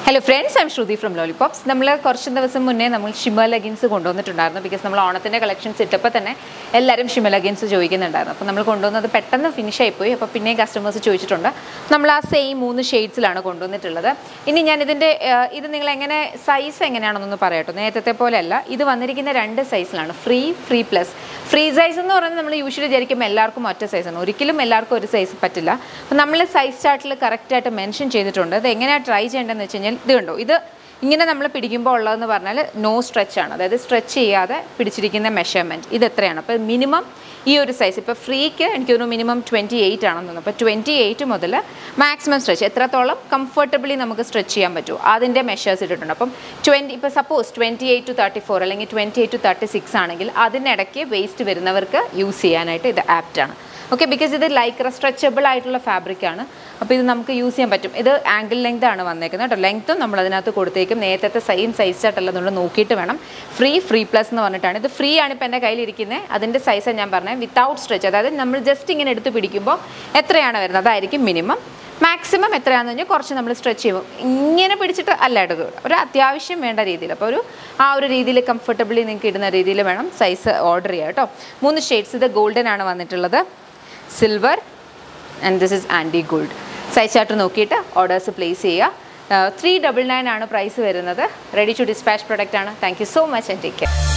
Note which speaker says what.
Speaker 1: hello friends I'm Shruti from Lollipops നമ്മൾ കുറച്ച് ദിവസം മുന്നേ നമ്മൾ ഷിമ ലഗിൻസ് കൊണ്ടുവന്നിട്ടുണ്ടായിരുന്നു ബിക്കോസ് നമ്മൾ ഓണത്തിൻ്റെ കളക്ഷൻസ് ഇട്ടപ്പോൾ തന്നെ എല്ലാവരും ഷിമ ലഗിൻസ് ചോദിക്കുന്നുണ്ടായിരുന്നു അപ്പോൾ നമ്മൾ കൊണ്ടുവന്നത് പെട്ടെന്ന് ഫിനിഷ് ആയിപ്പോയി അപ്പോൾ പിന്നെയും കസ്റ്റമേഴ്സ് ചോദിച്ചിട്ടുണ്ട് നമ്മൾ ആ സെയിം മൂന്ന് ഷെയ്ഡ്സിലാണ് കൊണ്ടുവന്നിട്ടുള്ളത് ഇനി ഞാൻ ഇതിൻ്റെ ഇത് നിങ്ങൾ എങ്ങനെ സൈസ് എങ്ങനെയാണെന്നൊന്ന് പറയട്ടോ നേരത്തെ പോലെയല്ല ഇത് വന്നിരിക്കുന്ന രണ്ട് സൈസിലാണ് free free plus free size എന്ന് പറയുന്നത് നമ്മൾ യൂഷ്വലി വിചാരിക്കുമ്പോൾ എല്ലാവർക്കും ഒറ്റ സൈസാണ് ഒരിക്കലും എല്ലാവർക്കും ഒരു സൈസ് പറ്റില്ല അപ്പോൾ നമ്മൾ സൈസ് ചാർട്ടിൽ കറക്റ്റായിട്ട് മെൻഷൻ ചെയ്തിട്ടുണ്ട് അത് എങ്ങനെയാണ് ട്രൈ ചെയ്യേണ്ടതെന്ന് വെച്ച് കഴിഞ്ഞാൽ ഇത് കണ്ടോ ഇത് ഇങ്ങനെ നമ്മൾ പിടിക്കുമ്പോൾ ഉള്ളതെന്ന് പറഞ്ഞാൽ നോ സ്ട്രെച്ച് ആണ് അതായത് സ്ട്രെച്ച് ചെയ്യാതെ പിടിച്ചിരിക്കുന്ന മെഷർമെൻറ്റ് ഇത് എത്രയാണ് അപ്പോൾ മിനിമം ഈ ഒരു സൈസ് ഇപ്പോൾ ഫ്രീക്ക് എനിക്ക് തോന്നുന്നു മിനിമം ട്വൻറ്റി എയ്റ്റ് ആണെന്ന് തോന്നുന്നു അപ്പോൾ ട്വൻറ്റി എയ്റ്റ് മുതൽ മാക്സിമം സ്ട്രെച്ച് എത്രത്തോളം കംഫർട്ടബിളി നമുക്ക് സ്ട്രെച്ച് ചെയ്യാൻ പറ്റുമോ അതിൻ്റെ മെഷേഴ്സ് ഇട്ടിട്ടുണ്ട് അപ്പം ട്വൻറ്റി ഇപ്പോൾ suppose twenty eight to thirty four അല്ലെങ്കിൽ twenty eight to thirty six ആണെങ്കിൽ അതിനിടയ്ക്ക് വേസ്റ്റ് വരുന്നവർക്ക് യൂസ് ചെയ്യാനായിട്ട് ഇത് ആപ്റ്റാണ് ഓക്കെ ബിക്കോസ് ഇത് ലൈക്ര സ്ട്രെച്ചബിൾ ആയിട്ടുള്ള ഫാബ്രിക് ആണ് അപ്പോൾ ഇത് നമുക്ക് യൂസ് ചെയ്യാൻ പറ്റും ഇത് ആംഗിൾ ലെങ്ത് ആണ് വന്നേക്കുന്നത് കേട്ടോ ലെങ്ത്തും നമ്മൾ അതിനകത്ത് കൊടുത്തേക്കും നേരത്തെ സെയിം സൈസ് ചാർട്ടല്ല നമ്മൾ നോക്കിയിട്ട് വേണം ഫ്രീ ഫ്രീ പ്ലസ് എന്ന് പറഞ്ഞിട്ടാണ് ഇത് ഫ്രീ ആണ് ഇപ്പോൾ എൻ്റെ കയ്യിലിരിക്കുന്നത് അതിൻ്റെ സൈസാണ് ഞാൻ പറഞ്ഞത് വിത്തൗട്ട് സ്ട്രെച്ച് അതായത് നമ്മൾ ജസ്റ്റ് ഇങ്ങനെ എടുത്ത് പിടിക്കുമ്പോൾ എത്രയാണ് വരുന്നത് അതായിരിക്കും മിനിമം മാക്സിമം എത്രയാണെന്ന് കഴിഞ്ഞാൽ കുറച്ച് നമ്മൾ സ്ട്രെച്ച് ചെയ്യും ഇങ്ങനെ പിടിച്ചിട്ട് അല്ല എടുക്കുക ഒരു അത്യാവശ്യം വേണ്ട രീതിയിൽ അപ്പോൾ ഒരു ആ ഒരു രീതിയിൽ കംഫർട്ടബിളി നിങ്ങൾക്ക് ഇടുന്ന രീതിയിൽ വേണം സൈസ് ഓർഡർ ചെയ്യുക കേട്ടോ മൂന്ന് ഷെയ്ഡ്സ് ഇത് ഗോൾഡൻ ആണ് വന്നിട്ടുള്ളത് silver and this is anti gold size chart നോക്കിയിട്ട് ഓർഡേഴ്സ് പ്ലേസ് ചെയ്യുക ത്രീ ഡബിൾ നയൻ ആണ് പ്രൈസ് വരുന്നത് റെഡി ടു ഡിസ്പാച്ച് പ്രൊഡക്റ്റ് ആണ് thank you so much and take care